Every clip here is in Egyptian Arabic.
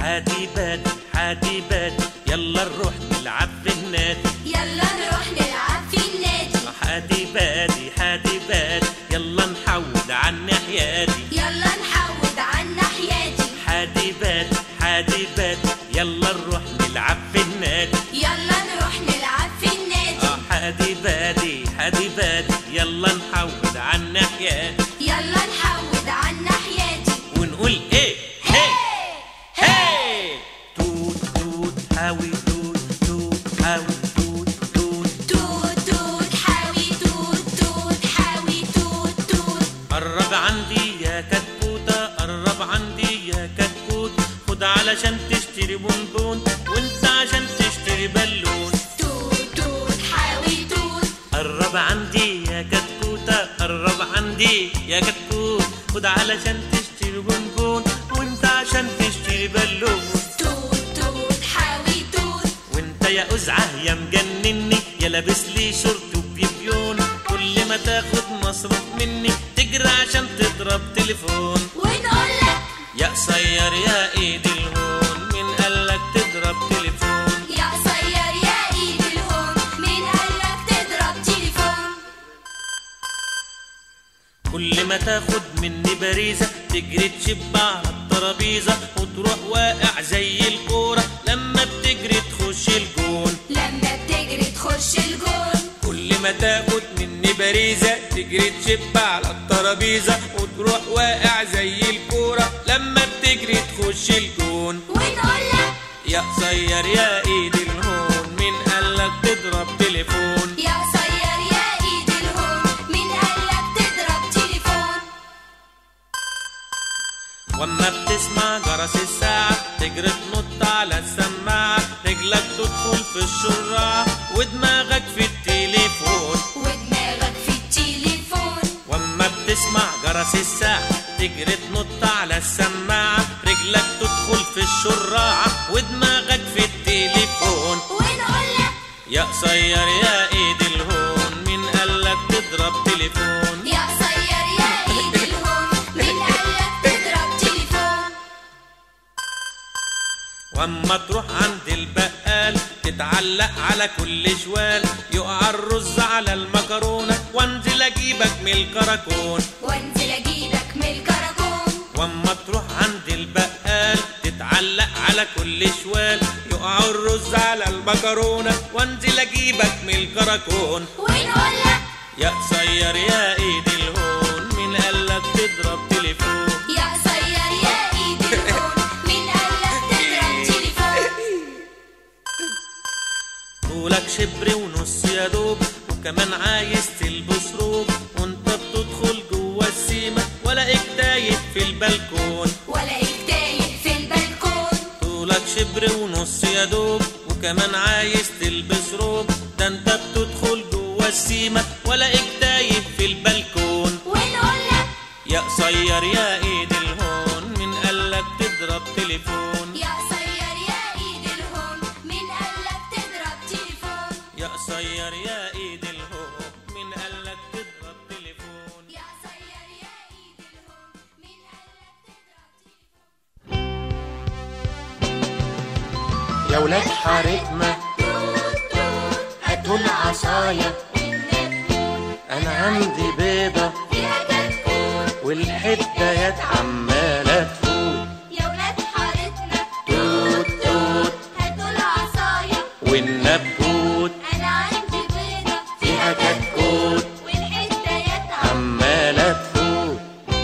حادي بادي حادي بادي يلا نروح نلعب في النادي يلا نروح نلعب في النادي حادي بادي حادي بادي يلا نحود عن نحيادي يلا نحود عنا حياتي حادي بادي حادي بادي يلا نروح نلعب في النادي يلا نروح نلعب في النادي اه حادي بادي حادي بادي يلا نحود عن نحيادي يلا نحود عنا حياتي ونقول ايه هي هي توت توت حاوي توت توت حاوي توت توت توت توت حاوي توت توت حاوي توت توت قرب عندي يا كتكوتة قرب عندي يا كتكوت خد علشان تشتري بونبون وانت عشان تشتري بالون توت توت حاوي توت قرب عندي يا كتكوتة قرب عندي يا كتكوت خد علشان تشتري بونبون وانت عشان تشتري بالون توت توت حاوي توت وانت يا قزعة يا مجنني يا لابس لي شورت وبيبيون كل ما تاخد مصروف مني تجري عشان تضرب تليفون ونقول لك يا قصير يا ايد الهون مين قالك تضرب تليفون يا قصير يا ايد الهون مين قالك تضرب تليفون كل ما تاخد مني باريزة تجري تشب على الترابيزة وتروح واقع زي الكورة لما بتجري تخش الجون لما بتجري تخش الجون كل ما تاخد مني باريزة تجري تشب على الترابيزة وتروح واقع زي الكورة لما بتجري تخش الجون ونقول لك يا قصير يا ايد الهون مين قالك تضرب تليفون يا قصير يا ايد الهون مين قالك تضرب تليفون واما بتسمع جرس الساعة تجري تنط على السماعة رجلك تدخل في الشراع ودماغك في التليفون ودماغك في التليفون واما بتسمع جرس الساعة تجري تنط على السماعة رجلك تدخل في الشراع ودماغك في التليفون ونقول لك يا قصير يا ايد الهون مين قالك تضرب تليفون يا قصير يا ايد الهون مين قالك تضرب تليفون واما تروح عند البقال تتعلق على كل شوال يقع الرز على المكرونة وانزل اجيبك من الكراكون وانزل اجيبك من الكراكون واما تروح عند البقال تتعلق على كل شوال يقع الرز على المكرونة وانزل اجيبك من الكراكون ونقول لك يا قصير يا ايد الهون مين قالك تضرب تليفون يا قصير يا ايد الهون مين قالك تضرب تليفون طولك شبر ونص يا دوب وكمان عايز تلبس روب وانت بتدخل جوه السيمة ولا تايه في البلكون ولا تايه في البلكون طولك شبر ونص يا دوب وكمان عايز تلبس روب ده انت بتدخل جوه السيمة ولا تايه في البلكون ونقول لك يا قصير يا ايد الهون من قالك تضرب تليفون يا قصير يا ايد الهون مين قالك تضرب تليفون يا قصير يا ايد الهون من قالك تضرب تليفون يا قصير يا ايد الهون مين قالك تضرب تليفون يا ولاد حارتنا هاتوا العصاية أنا عندي بيضة فيها كتكوت والحدة عمالة تفوت يا ولاد حارتنا توت توت هاتوا العصاية والنبوت أنا عندي بيضة فيها كتكوت والحتة يتعب عمالة تفوت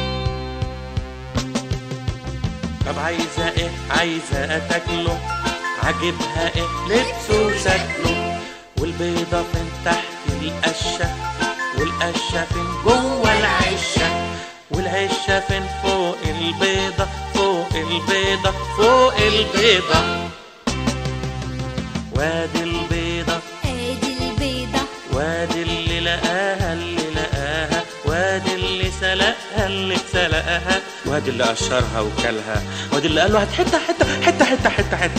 طب عايزة ايه عايزة تاكله عاجبها ايه لبسه وشكله والبيضة فين تحت القشة والقشة فين جوه العشة والعشة فين فوق البيضة فوق البيضة فوق البيضة وادي البيضة ادي البيضة وادي اللي لقاها اللي لقاها وادي اللي سلقها اللي سلقها وادي اللي قشرها وكلها وادي اللي قال له هات حته حته حته حته حته حته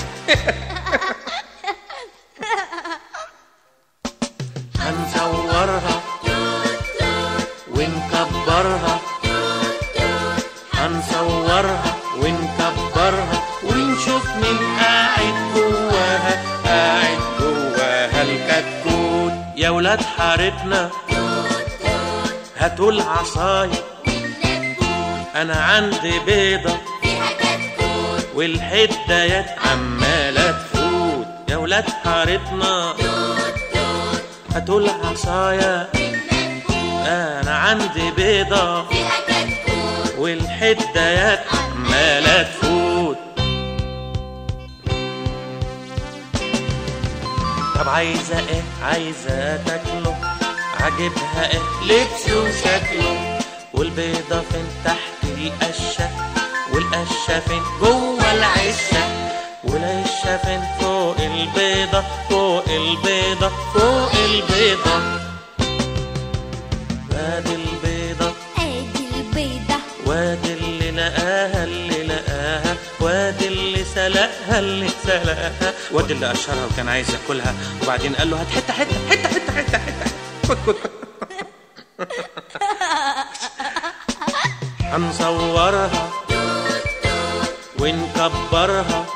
هنصورها ونكبرها هنصورها ونكبرها ونشوف يا ولاد حارتنا هاتوا العصاية انا عندي بيضة فيها كتكوت والحدايات عمالة تفوت يا ولاد حارتنا هاتوا العصاية انا عندي بيضة فيها كتكوت والحدايات عمالة تفوت طب عايزة ايه عايزة تاكله عاجبها ايه لبسه وشكله والبيضة فين تحت القشة والقشة فين جوه العشة والعشة فين فوق البيضة فوق البيضة فوق البيضة وادي البيضة ادي البيضة وادي اللي لقاها اللي لقاها وادي اللي سلقها اللي سلقها وادي اللي قشرها وكان عايز ياكلها وبعدين قال له هات حته حته حته حته حته حته كت كت كت. هنصورها ونكبرها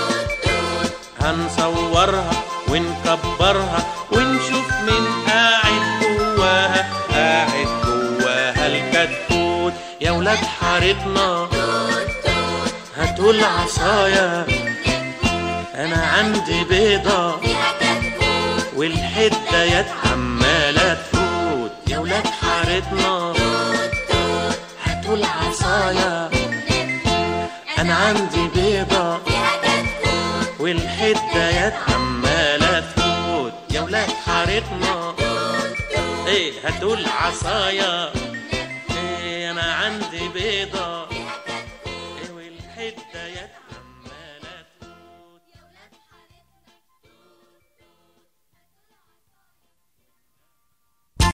هنصورها ونكبرها ونشوف مين قاعد جواها قاعد جواها الكتكوت يا ولاد حارتنا هاتوا العصاية أنا عندي بيضة فيها كتكوت والحدايات عمالة تفوت يا ولاد حارتنا هاتوا العصاية أنا عندي بيضة فيها كتكوت والحدايات عمالة تفوت يا ولاد حارتنا ايه هاتوا العصاية ايه انا عندي بيضة